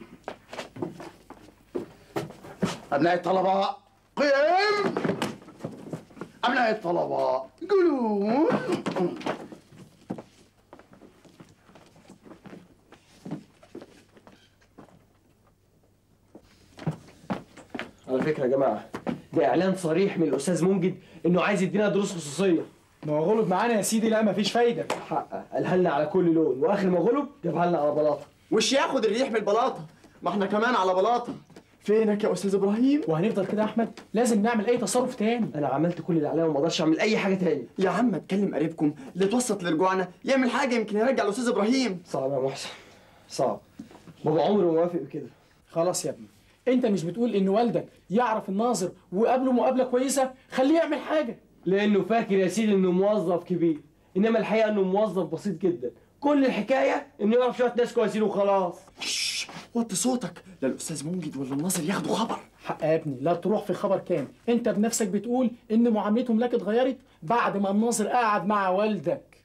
ابناء الطلبه قيم ابناء الطلبه قولوا على فكره يا جماعه ده اعلان صريح من الاستاذ منجد انه عايز يدينا دروس خصوصيه ما هو غلب معانا يا سيدي لا مفيش فايده حقه قالها لنا على كل لون واخر ما غلب جابها لنا على بلاطه وش ياخد الريح من البلاطه ما احنا كمان على بلاطه فينك يا استاذ ابراهيم وهنفضل كده يا احمد لازم نعمل اي تصرف تاني انا عملت كل اللي عليا وما اقدرش اعمل اي حاجه تاني يا عم اتكلم قريبكم اللي توسط لرجوعنا يعمل حاجه يمكن يرجع الاستاذ ابراهيم صعب يا محسن صعب بابا عمره ما وافق بكده خلاص يا ابني انت مش بتقول ان والدك يعرف الناظر وقابله مقابله كويسه خليه يعمل حاجه لانه فاكر يا سيدي انه موظف كبير انما الحقيقه انه موظف بسيط جدا كل الحكايه انه يعرف شويه ناس كويسين وخلاص وطي صوتك لا الاستاذ منجد ولا الناظر ياخدوا خبر حق يا ابني لا تروح في خبر كام انت بنفسك بتقول ان معاملتهم لك اتغيرت بعد ما الناظر قعد مع والدك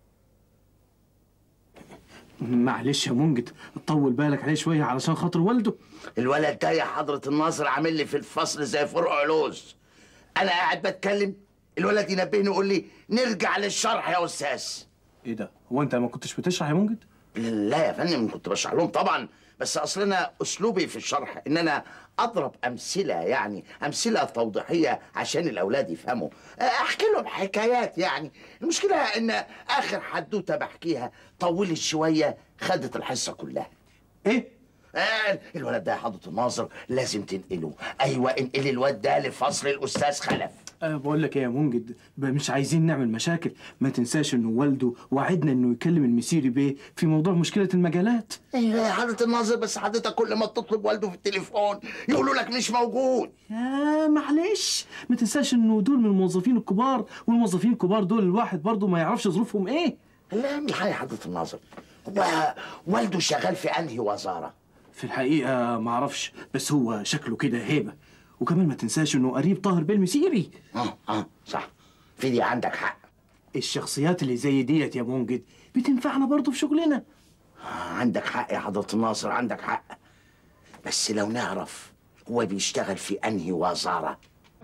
معلش يا منجد طول بالك عليه شويه علشان خاطر والده الولد ده يا حضرة الناظر عامل لي في الفصل زي فرق علوز أنا قاعد بتكلم الولد ينبهني ويقول لي نرجع للشرح يا أستاذ ايه ده هو انت ما كنتش بتشرح يا منجد لا يا فندم كنت بشرح لهم طبعا بس اصل انا اسلوبي في الشرح ان انا اضرب امثله يعني امثله توضيحيه عشان الاولاد يفهموا احكي لهم حكايات يعني المشكله ان اخر حدوته بحكيها طولت شويه خدت الحصه كلها ايه آه الولد ده يا حضره الناظر لازم تنقله ايوه انقلي الواد ده لفصل الاستاذ خلف أه بقول لك ايه يا منجد ب- مش عايزين نعمل مشاكل ما تنساش انه والده وعدنا انه يكلم المسيري بيه في موضوع مشكله المجالات ايوه يا حضره الناظر بس حضرتك كل ما تطلب والده في التليفون يقولوا لك مش موجود يا معلش ما تنساش انه دول من الموظفين الكبار والموظفين الكبار دول الواحد برضه ما يعرفش ظروفهم ايه لا من حي حضره الناظر هو والده شغال في انهي وزاره في الحقيقه ما اعرفش بس هو شكله كده هيبه وكمان ما تنساش انه قريب طاهر بيه المسيري اه اه صح في دي عندك حق الشخصيات اللي زي ديت يا منجد بتنفعنا برضه في شغلنا آه عندك حق يا حضره الناصر عندك حق بس لو نعرف هو بيشتغل في انهي وزاره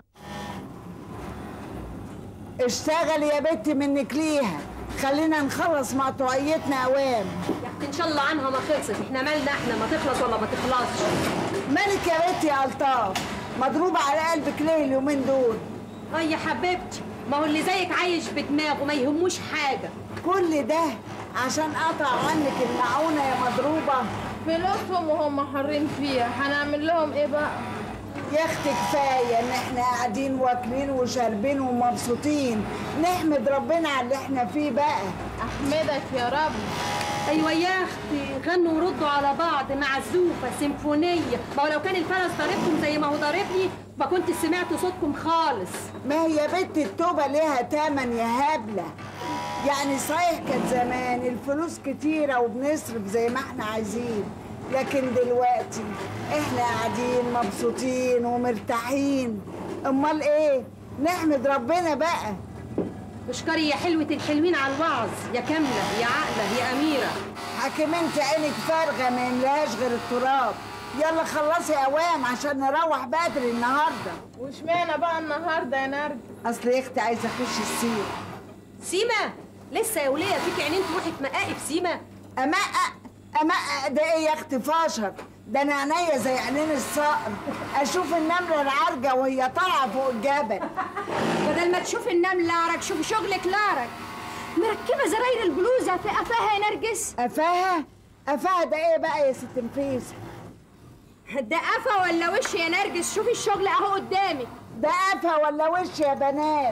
اشتغل يا بنتي منك ليها خلينا نخلص مقطوعيتنا اوام يا اختي ان شاء الله عنها ما خلصت احنا مالنا احنا ما تخلص ولا ما تخلصش مالك يا بنتي يا الطاف مضروبه على قلبك ليه اليومين دول اه يا حبيبتي ما هو اللي زيك عايش بدماغه ما يهموش حاجه كل ده عشان قطع عنك المعونه يا مضروبه فلوسهم وهم حارين فيها هنعمل لهم ايه بقى يا اختي كفايه ان احنا قاعدين واكلين وشاربين ومبسوطين نحمد ربنا على اللي احنا فيه بقى احمدك يا رب ايوه يا اختي غنوا وردوا على بعض معزوفه سيمفونيه ما هو لو كان الفرس ضاربكم زي ما هو ضاربني ما كنت سمعت صوتكم خالص ما هي بنت التوبه ليها تمن يا هبله يعني صحيح كانت زمان الفلوس كتيره وبنصرف زي ما احنا عايزين لكن دلوقتي احنا قاعدين مبسوطين ومرتاحين امال ايه نحمد ربنا بقى اشكري يا حلوة الحلوين على الوعظ يا كاملة يا عاقلة يا أميرة حكيم انت عينك فارغه ما يملاش غير التراب يلا خلصي اوام عشان نروح بدري النهارده واشمعنى بقى النهارده يا نرد اصل يا اختي عايزه اخش السير سيما لسه يا ولية فيك عينين تروحي تمققي في سيما امقق امقق ده ايه يا اختي فاشر ده انا عينيا زي عينين الصقر اشوف النمله العرجه وهي طالعه فوق الجبل بدل ما تشوف النملة لارك شوف شغلك لارك مركبة زراير البلوزة في قفاها يا نرجس قفاها قفاها ده ايه بقى يا ست نفيسه ده قفا ولا وش يا نرجس شوفي الشغل اهو قدامك ده قفا ولا وش يا بنات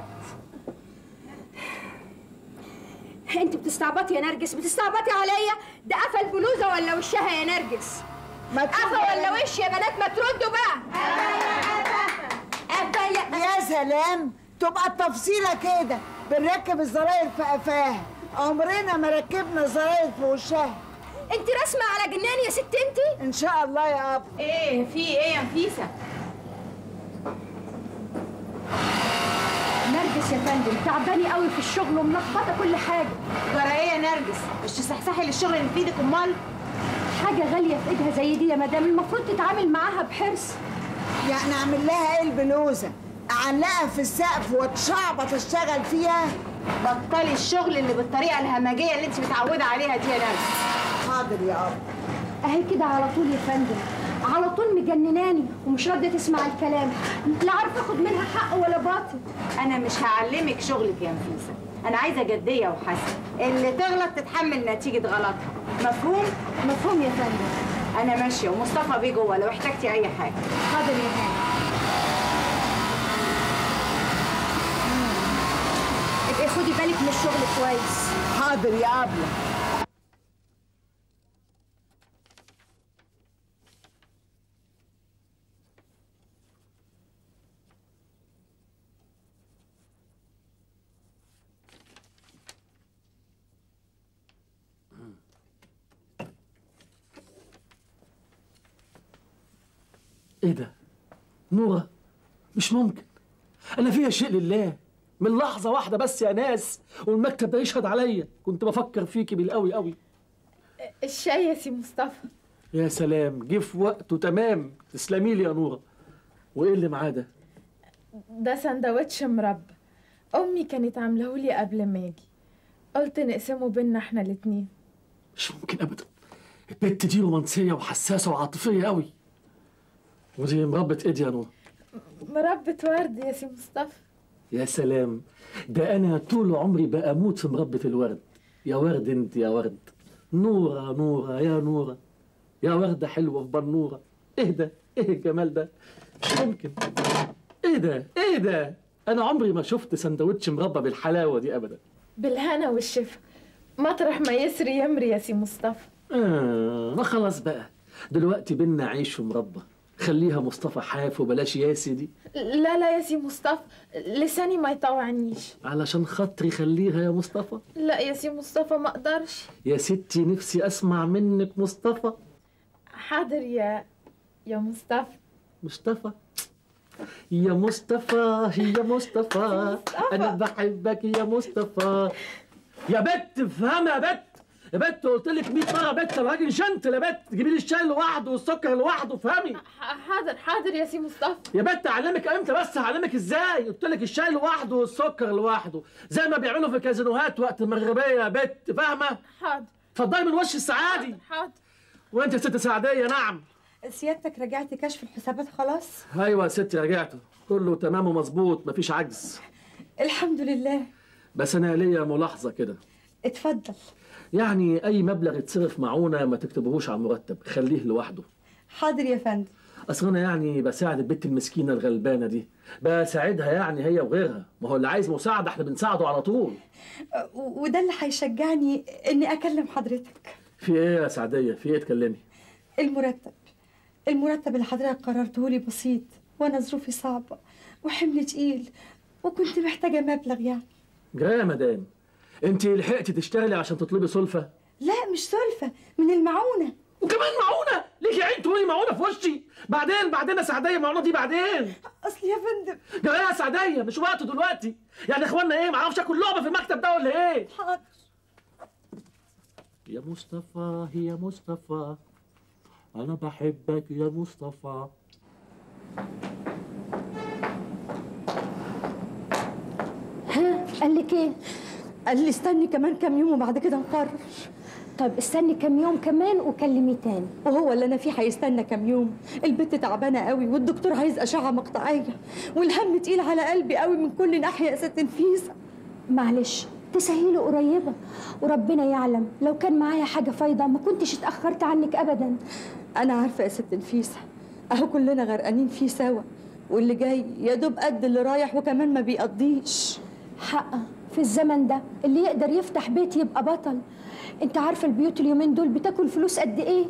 انت بتستعبطي يا نرجس بتستعبطي عليا ده قفا البلوزة ولا وشها يا نرجس قفا ولا وش يا بنات ما تردوا بقى قفا يا يا سلام تبقى التفصيله كده بنركب الزراير في قفاها عمرنا ما ركبنا زراير في وشها انت راسمه على جنان يا ست انت ان شاء الله يا اب ايه في ايه يا نفيسه نرجس يا فندم تعباني قوي في الشغل وملخبطه كل حاجه جرى ايه يا نرجس مش تصحصحي للشغل اللي في ايدك امال حاجه غاليه في ايدها زي دي يا مدام المفروض تتعامل معاها بحرص يعني اعمل لها ايه البلوزه اعلقها في السقف واتشعبط اشتغل فيها بطلي الشغل اللي بالطريقه الهمجيه اللي انت متعوده عليها دي يا نرجس حاضر يا اب اهي كده على طول يا فندم على طول مجنناني ومش راضيه تسمع الكلام لا عارفه اخد منها حق ولا باطل انا مش هعلمك شغلك يا نفيسه انا عايزه جديه وحسن اللي تغلط تتحمل نتيجه غلطها مفهوم مفهوم يا فندم انا ماشيه ومصطفى بيه جوه لو احتجتي اي حاجه حاضر يا هاني ابقي خدي بالك من الشغل كويس حاضر يا ابله ايه ده نورة مش ممكن انا فيها شيء لله من لحظة واحدة بس يا ناس والمكتب ده يشهد عليا كنت بفكر فيكي بالقوي قوي الشاي يا سي مصطفى يا سلام جه في وقته تمام تسلمي لي يا نورة وايه اللي معاه ده ده سندوتش مربى امي كانت عاملهولي قبل ما اجي قلت نقسمه بينا احنا الاتنين مش ممكن ابدا البت دي رومانسيه وحساسه وعاطفيه قوي ودي مربة ايدي يا نور مربة ورد يا سي مصطفى يا سلام ده انا طول عمري باموت في مربة الورد يا ورد انت يا ورد نورة نورة يا نورة يا وردة حلوة في بنورة ايه ده ايه الجمال ده مش ممكن ايه ده ايه ده انا عمري ما شفت سندوتش مربى بالحلاوة دي ابدا بالهنا والشفا مطرح ما يسري يمري يا سي مصطفى آه ما خلاص بقى دلوقتي بينا عيش ومربى خليها مصطفى حاف وبلاش ياسي دي لا لا يا سي مصطفى لساني ما يطوعنيش علشان خاطري خليها يا مصطفى لا يا سي مصطفى ما اقدرش يا ستي نفسي اسمع منك مصطفى حاضر يا يا مصطفى مصطفى يا مصطفى يا مصطفى انا بحبك يا مصطفى يا بت افهم يا بت يا بت قلت لك 100 مره بت انا راجل جنتل يا بت جيبي لي الشاي لوحده والسكر لوحده افهمي حاضر حاضر يا سي مصطفى يا بت اعلمك امتى بس هعلمك ازاي قلت لك الشاي لوحده والسكر لوحده زي ما بيعملوا في الكازينوهات وقت المغربيه يا بت فاهمه حاضر اتفضلي من وش السعادي حاضر وانت يا ست سعديه نعم سيادتك رجعت كشف الحسابات خلاص ايوه يا ستي رجعت كله تمام ومظبوط مفيش عجز الحمد لله بس انا ليا ملاحظه كده اتفضل يعني اي مبلغ يتصرف معونه ما تكتبهوش على المرتب خليه لوحده حاضر يا فندم اصل انا يعني بساعد البت المسكينه الغلبانه دي بساعدها يعني هي وغيرها ما هو اللي عايز مساعده احنا بنساعده على طول و- وده اللي هيشجعني اني اكلم حضرتك في ايه يا سعديه في ايه اتكلمي المرتب المرتب اللي حضرتك قررته لي بسيط وانا ظروفي صعبه وحمل تقيل وكنت محتاجه مبلغ يعني جايه يا مدام انت لحقتي تشتغلي عشان تطلبي سلفه لا مش سلفه من المعونه وكمان معونه ليكي عين تقولي معونه في وشي بعدين بعدين يا سعديه المعونه دي بعدين اصل يا فندم جايه يا سعديه مش وقته دلوقتي يعني يا اخوانا ايه معرفش اكل لعبه في المكتب ده ولا ايه حاضر يا مصطفى يا مصطفى انا بحبك يا مصطفى ها قال لك ايه قال لي استني كمان كام يوم وبعد كده نقرر طب استني كام يوم كمان وكلمي تاني وهو اللي انا فيه هيستنى كام يوم البت تعبانه قوي والدكتور عايز اشعه مقطعيه والهم تقيل على قلبي قوي من كل ناحيه يا ست نفيسه معلش تسهيله قريبة وربنا يعلم لو كان معايا حاجة فايضة ما كنتش اتأخرت عنك أبدا انا عارفه يا ست نفيسه اهو كلنا غرقانين فيه سوا واللي جاي يا دوب قد اللي رايح وكمان ما بيقضيش حقا في الزمن ده اللي يقدر يفتح بيت يبقى بطل انت عارفة البيوت اليومين دول بتاكل فلوس قد ايه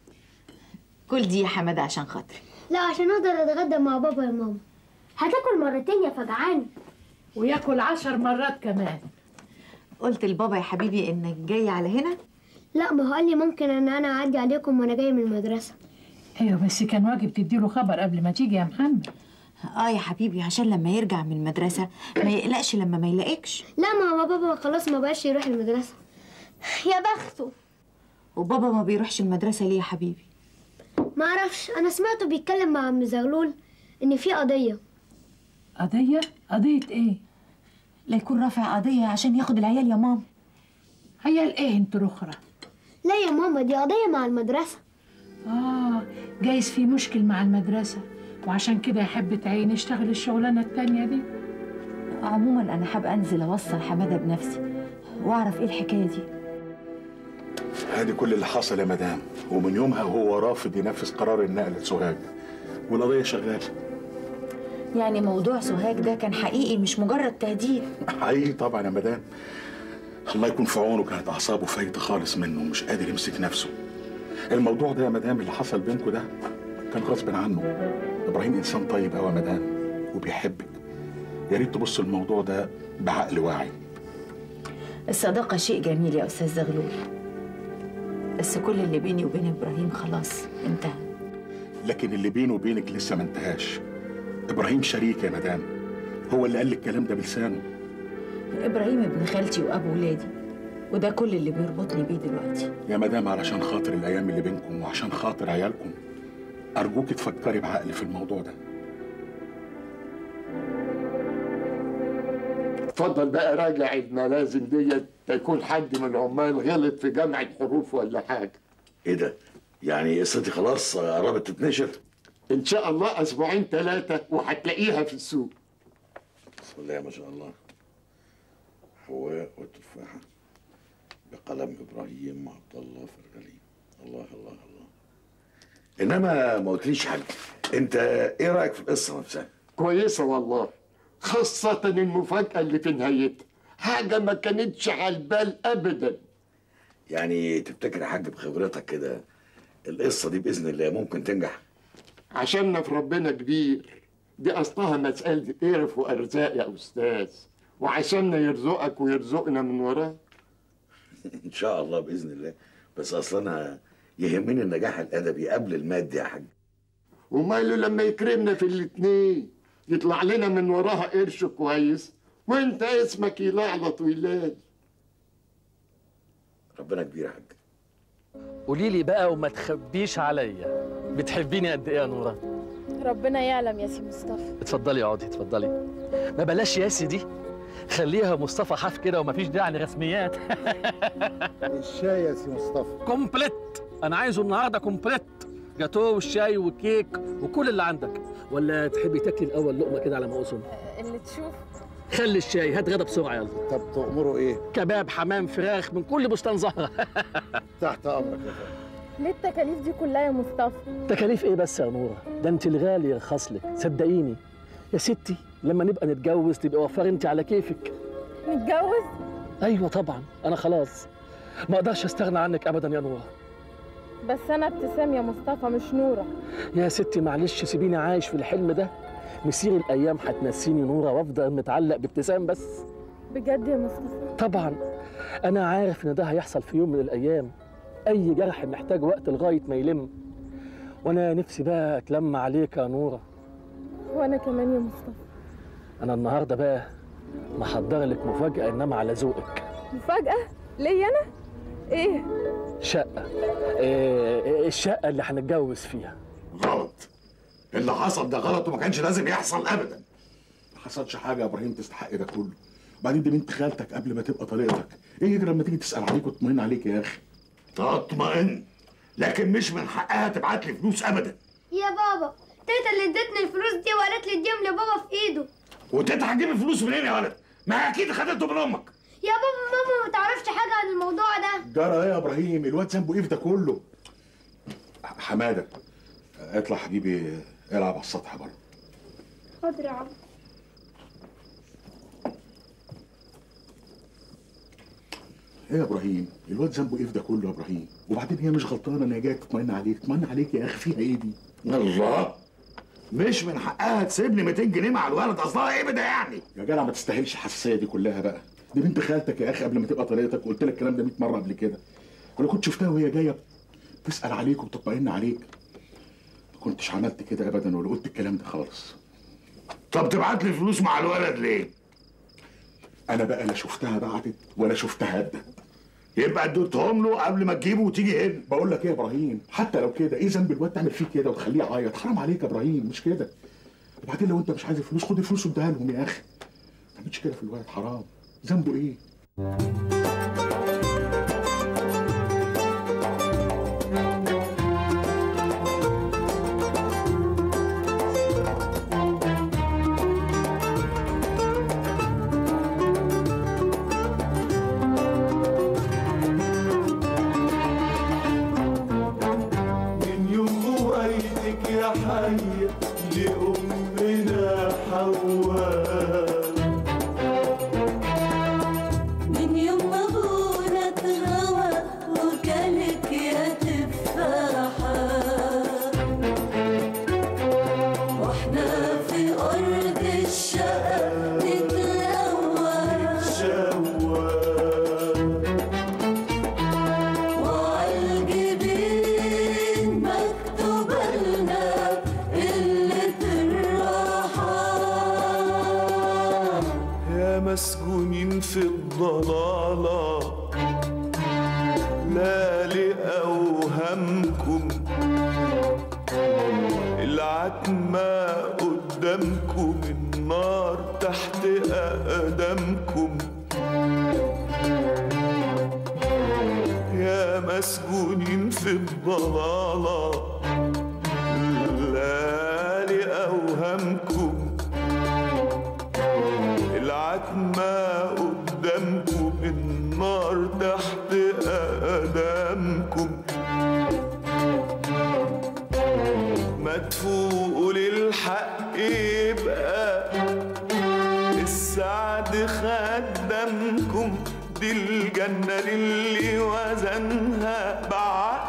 كل دي يا حماده عشان خاطري لا عشان اقدر اتغدى مع بابا يا ماما هتاكل مرتين يا فجعان وياكل عشر مرات كمان قلت لبابا يا حبيبي انك جاي على هنا لا ما هو قال لي ممكن ان انا اعدي عليكم وانا جاي من المدرسه ايوه بس كان واجب تديله خبر قبل ما تيجي يا محمد اه يا حبيبي عشان لما يرجع من المدرسه ما يقلقش لما ما يلاقيكش لا ما هو بابا خلاص ما بقاش يروح المدرسه يا بخته وبابا ما بيروحش المدرسه ليه يا حبيبي ما اعرفش انا سمعته بيتكلم مع عم زغلول ان في قضيه قضية؟ قضية ايه؟ لا يكون رافع قضيه عشان ياخد العيال يا ماما عيال ايه انت رخرة؟ لا يا ماما دي قضيه مع المدرسه اه جايز في مشكل مع المدرسة وعشان كده يا حبة عين اشتغل الشغلانة التانية دي عموما انا حابه انزل اوصل حماده بنفسي واعرف ايه الحكايه دي ادي كل اللي حصل يا مدام ومن يومها هو رافض ينفذ قرار النقل لسوهاج والقضيه شغاله يعني موضوع سوهاج ده كان حقيقي مش مجرد تهديد حقيقي طبعا يا مدام الله يكون في عونه كانت اعصابه فايته خالص منه ومش قادر يمسك نفسه الموضوع ده يا مدام اللي حصل بينكم ده كان غصب عنه ابراهيم انسان طيب قوي يا مدام وبيحبك يا ريت تبص الموضوع ده بعقل واعي الصداقه شيء جميل يا استاذ زغلول بس كل اللي بيني وبين ابراهيم خلاص انتهى لكن اللي بينه وبينك لسه ما انتهاش ابراهيم شريك يا مدام هو اللي قال لي الكلام ده بلسانه ابراهيم ابن خالتي وابو ولادي وده كل اللي بيربطني بيه دلوقتي يا مدام علشان خاطر الايام اللي بينكم وعشان خاطر عيالكم ارجوك تفكري بعقل في الموضوع ده اتفضل بقى راجع الملازم ديت يكون حد من العمال غلط في جمع الحروف ولا حاجه ايه ده يعني قصتي خلاص قربت تتنشر ان شاء الله اسبوعين ثلاثه وهتلاقيها في السوق بسم الله ما شاء الله حواء والتفاحة بقلم إبراهيم عبد الله فرغلي الله الله الله إنما ما قلتليش حاجة أنت إيه رأيك في القصة نفسها؟ كويسه والله خاصه المفاجاه اللي في نهايتها حاجه ما كانتش على البال ابدا يعني تفتكر يا حاج بخبرتك كده القصة دي بإذن الله ممكن تنجح؟ عشاننا في ربنا كبير دي اصلها مساله قرف وارزاق يا استاذ وعشاننا يرزقك ويرزقنا من وراه إن شاء الله بإذن الله بس أصل أنا يهمني النجاح الأدبي قبل المادي يا حاج وماله لما يكرمنا في الاتنين يطلع لنا من وراها قرش كويس وانت اسمك يلعلط ويلال ربنا كبير يا حاج قولي لي بقى وما تخبيش عليا بتحبيني قد ايه يا نوره ربنا يعلم يا سي مصطفى اتفضلي اقعدي اتفضلي ما بلاش ياسي دي خليها مصطفى حاف كده ومفيش داعي لرسميات الشاي يا سي مصطفى كومبليت انا عايزه النهارده كومبليت جاتوه والشاي وكيك وكل اللي عندك ولا تحبي تاكلي الاول لقمه كده على ما اوصل اللي تشوف خلي الشاي هات غدا بسرعه يلا طب تأمروا ايه كباب حمام فراخ من كل بستان زهره تحت امرك يا فندم ليه التكاليف دي كلها يا مصطفى تكاليف ايه بس يا نوره ده انت الغالي يرخص لك صدقيني يا ستي لما نبقى نتجوز تبقى وفر انت على كيفك نتجوز ايوه طبعا انا خلاص ما اقدرش استغنى عنك ابدا يا نوره بس انا ابتسام يا مصطفى مش نوره يا ستي معلش سيبيني عايش في الحلم ده مسير الايام هتنسيني نوره وافضل متعلق بابتسام بس بجد يا مصطفى طبعا انا عارف ان ده هيحصل في يوم من الايام اي جرح محتاج وقت لغايه ما يلم وانا نفسي بقى اتلم عليك يا نوره وانا كمان يا مصطفى انا النهارده بقى محضر لك مفاجاه انما على ذوقك مفاجاه ليا انا ايه شقه إيه الشقه اللي هنتجوز فيها غلط اللي حصل ده غلط وما كانش لازم يحصل أبدا ما حصلش حاجه يا ابراهيم تستحق ده كله بعدين دي بنت خالتك قبل ما تبقى طليقتك ايه يجري لما تيجي تسال عليك وتطمئن عليك يا اخي اطمئن لكن مش من حقها تبعت لي فلوس أبدا يا بابا تيتا اللي ادتني الفلوس دي وقالت لي اديهم لبابا في ايده وتتعب تجيب الفلوس منين يا ولد؟ ما أكيد خدته من أمك يا بابا ماما ما تعرفش حاجه عن الموضوع ده جرى ايه يا ابراهيم الواد ذنبه ايه في ده كله حماده اطلع حبيبي العب على السطح بره حاضر يا عم ايه يا ابراهيم الواد ذنبه ايه في ده كله يا ابراهيم وبعدين هي مش غلطانه ان هي جايه تطمئن عليك تطمئن عليك يا اخي فيها ايه دي الله مش من حقها تسيبني 200 جنيه مع الولد قصدها ايه بده يعني يا جدع ما تستاهلش الحساسيه دي كلها بقى دي بنت خالتك يا اخي قبل ما تبقى طريقتك قلت لك الكلام ده 100 مره قبل كده انا كنت شفتها وهي جايه تسال عليك وبتطمئن عليك ما كنتش عملت كده ابدا ولا قلت الكلام ده خالص طب تبعت لي فلوس مع الولد ليه؟ انا بقى لا شفتها بعتت ولا شفتها ادت يبقى اديتهم له قبل ما تجيبه وتيجي هنا بقول لك ايه يا ابراهيم حتى لو كده ايه ذنب الواد تعمل فيه كده وتخليه يعيط حرام عليك يا ابراهيم مش كده وبعدين لو انت مش عايز الفلوس خد الفلوس واديها لهم يا اخي ما تعملش كده في الواد حرام ذنبه ايه من يوم وقيتك يا حية لأمنا حواء من يوم ما ابونا اتغوى وكلك يا تفاحة واحنا في أرض الشقا نتلوى وعالجبين مكتوب لنا قلة الراحة يا مسجونين في الضلالة لا لأوهامكم العتمة قدامكم النار تحت أقدامكم يا مسجونين في الضلالة لا لأوهامكم العتمة قدامكم النار تحت أقدامكم ما تفوقوا للحق يبقى السعد خدامكم دي الجنة اللي وزنها بعقل